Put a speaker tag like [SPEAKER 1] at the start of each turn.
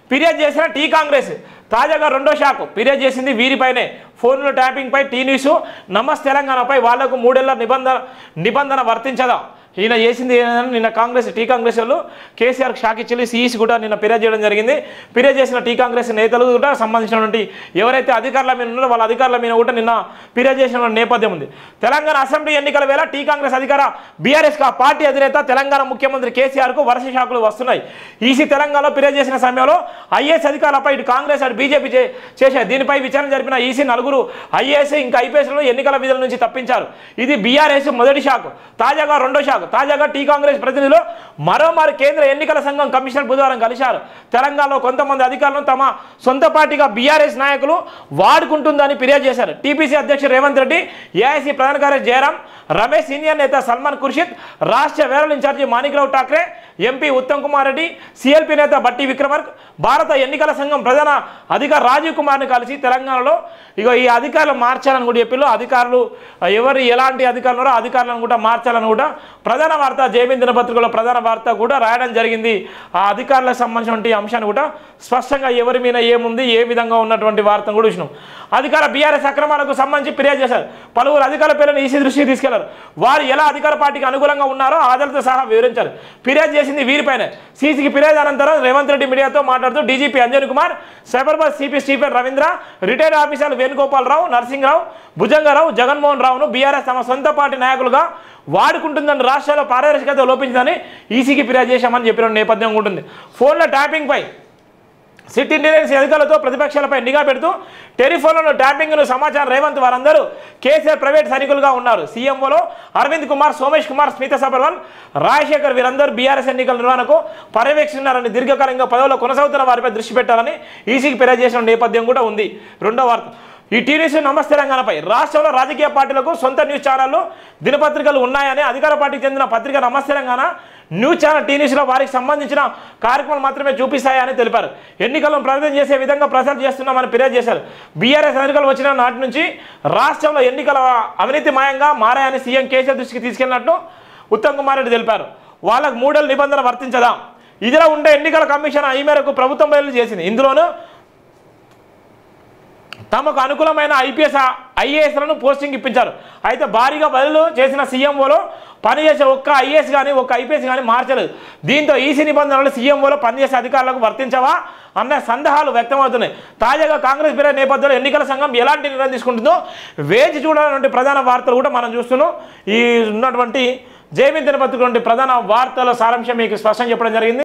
[SPEAKER 1] ఫిర్యాదు చేసిన టీ కాంగ్రెస్ తాజాగా రెండో షాక్ ఫిర్యాదు చేసింది వీరిపైనే ఫోన్లో ట్యాపింగ్పై టీ న్యూస్ నమస్ తెలంగాణపై వాళ్లకు మూడేళ్ల నిబంధన నిబంధన వర్తించదా ఈయన చేసింది ఏంటంటే నిన్న కాంగ్రెస్ టీ కాంగ్రెస్ వాళ్ళు కేసీఆర్ షాక్ ఇచ్చి సిఈసి కూడా నిన్న ఫిర్యాదు చేయడం జరిగింది ఫిర్యాదు చేసిన టీ కాంగ్రెస్ నేతలు కూడా సంబంధించినటువంటి ఎవరైతే అధికారుల మీద ఉన్నారో వాళ్ళ అధికారుల మీద కూడా నిన్న ఫిర్యాదు చేసిన నేపథ్యం ఉంది తెలంగాణ అసెంబ్లీ ఎన్నికల వేళ టీ కాంగ్రెస్ అధికార బీఆర్ఎస్ పార్టీ అధినేత తెలంగాణ ముఖ్యమంత్రి కేసీఆర్కు వరుస షాకులు వస్తున్నాయి ఈసీ తెలంగాణలో ఫిర్యాదు చేసిన సమయంలో ఐఏఎస్ అధికారులపై ఇటు కాంగ్రెస్ అటు బీజేపీ చే- చేసే దీనిపై విచారణ జరిపిన ఈసీ నలుగురు ఐఏఎస్ ఇంకా ఐపీఎస్లను ఎన్నికల విధుల నుంచి తప్పించారు ఇది బీఆర్ఎస్ మొదటి షాక్ తాజాగా రెండో షాక్ తాజాగా టీ కాంగ్రెస్ ప్రతినిధులు మరోమారు కేంద్ర ఎన్నికల సంఘం కమిషనర్ బుధవారం కలిశారు తెలంగాణలో కొంతమంది అధికారులను తమ సొంత పార్టీగా బీఆర్ఎస్ నాయకులు వాడుకుంటుందని ఫిర్యాదు చేశారు టీపీసీ అధ్యక్షుడు రేవంత్ రెడ్డి ఏఐసీ ప్రధాన కార్యదర్శి జయరాం రమేష్ సీనియర్ నేత సల్మాన్ ఖుర్షిద్ రాష్ట్ర వేరల్ incharge Manikrao Thackeray MP Uttam Kumar Reddy CLP నేత బట్టి విక్రమార్క్ భారత ఎన్నికల సంఘం ప్రధాన అధికారి రాజీవ్ కుమార్ని కలిసి తెలంగాణలో ఇగో ఈ అధికారులు మార్చాలని కూడా చెప్పిళ్ళు అధికారులు ఎవరు ఎలాంటి అధికారులు ఉన్నారో ఆ అధికారులను కూడా మార్చాలని కూడా ప్రధాన వార్త జైమిన్ దినపత్రికలో ప్రధాన వార్త కూడా రాయడం జరిగింది ఆ అధికారులకు సంబంధించినటువంటి అంశాన్ని కూడా స్పష్టంగా ఎవరి మీద ఏముంది ఏ విధంగా ఉన్నటువంటి వార్తను కూడా చూసినాం అధికార బీఆర్ఎస్ అక్రమాలకు సంబంధించి ఫిర్యాదు చేశారు పలువురు అధికారుల పేర్లను ఈసీ దృష్టికి తీసుకెళ్లారు వారు ఎలా అధికార పార్టీకి అనుకూలంగా ఉన్నారో ఆధారాలతో సహా వివరించారు ఫిర్యాదు చేసింది వీరిపైన సీసీకి ఫిర్యాదు అనంతరం రేవంత్ రెడ్డి మీడియాతో మాట్లాడుతూ DGP Anjan Kumar Cyberabad CP Stephen Ravindra retired ఆఫీసర్లు వేణుగోపాలరావు నరసింహరావు భుజంగారావు జగన్మోహన్ రావును బీఆర్ఎస్ తమ సొంత పార్టీ నాయకులుగా వాడుకుంటుందని రాష్ట్రాల్లో పారదర్శకత లోపించిందని ఈసీకి ఫిర్యాదు చేశామని చెప్పిన నేపథ్యం ఉంటుంది ఫోన్ల ట్యాపింగ్పై సిటీ ఇంటెలిజెన్స్ అధికారులతో ప్రతిపక్షాలపై నిఘా పెడుతూ టెలిఫోన్లలో ట్యాపింగ్ను సమాచారం రేవంత్ వారందరూ కేసీఆర్ ప్రైవేట్ సైనికులుగా ఉన్నారు సీఎంఓలో అరవింద్ కుమార్ సోమేష్ కుమార్ స్మిత సబర్వాల్ రాజశేఖర్ వీరందరూ బీఆర్ఎస్ ఎన్నికల నిర్వహణకు పర్యవేక్షిస్తున్నారని దీర్ఘకాలంగా పదవిలో కొనసాగుతున్న వారిపై దృష్టి పెట్టాలని ఈసీకి ఫిర్యాదు చేసిన నేపథ్యం కూడా ఉంది రెండో వార్త ఈ టీవీస్ నమస్తే తెలంగాణపై రాష్ట్రంలో రాజకీయ పార్టీలకు సొంత న్యూస్ ఛానళ్లు దినపత్రికలు ఉన్నాయని అధికార పార్టీకి చెందిన పత్రిక నమస్తే తెలంగాణ న్యూస్ ఛానల్ టీ న్యూస్లో వారికి సంబంధించిన కార్యక్రమాలు మాత్రమే చూపిస్తాయని తెలిపారు ఎన్నికలను ప్రకటన చేసే విధంగా ప్రచారం చేస్తున్నామని ఫిర్యాదు చేశారు బీఆర్ఎస్ ఎన్నికలు వచ్చిన నాటి నుంచి రాష్ట్రంలో ఎన్నికల అవినీతి మాయంగా మారాయని సీఎం కేసీఆర్ దృష్టికి తీసుకెళ్లినట్టు ఉత్తమ్ కుమార్ రెడ్డి తెలిపారు వాళ్ళకు మూడేళ్ళ నిబంధన వర్తించదా ఇదిలో ఉండే ఎన్నికల కమిషన్ ఈ మేరకు ప్రభుత్వం బయలు చేసింది ఇందులోనూ తమకు అనుకూలమైన ఐపీఎస్ ఐఏఎస్లను పోస్టింగ్ ఇప్పించారు అయితే భారీగా బదులు చేసిన సీఎంఓలో పనిచేసే ఒక్క ఐఏఎస్ కానీ ఒక్క ఐపీఎస్ కానీ మార్చలేదు దీంతో ఈసీ నిబంధనలు సీఎంఓలో పనిచేసే అధికారులకు వర్తించవా అన్న సందేహాలు వ్యక్తమవుతున్నాయి తాజాగా కాంగ్రెస్ బిర్యానీ నేపథ్యంలో ఎన్నికల సంఘం ఎలాంటి నిర్ణయం తీసుకుంటుందో వేచి చూడాలన్నటువంటి ప్రధాన వార్తలు కూడా మనం చూస్తున్నాం ఈ ఉన్నటువంటి జైమిన్ దినపత్రిక ప్రధాన వార్తల సారాంశం మీకు స్పష్టం చెప్పడం జరిగింది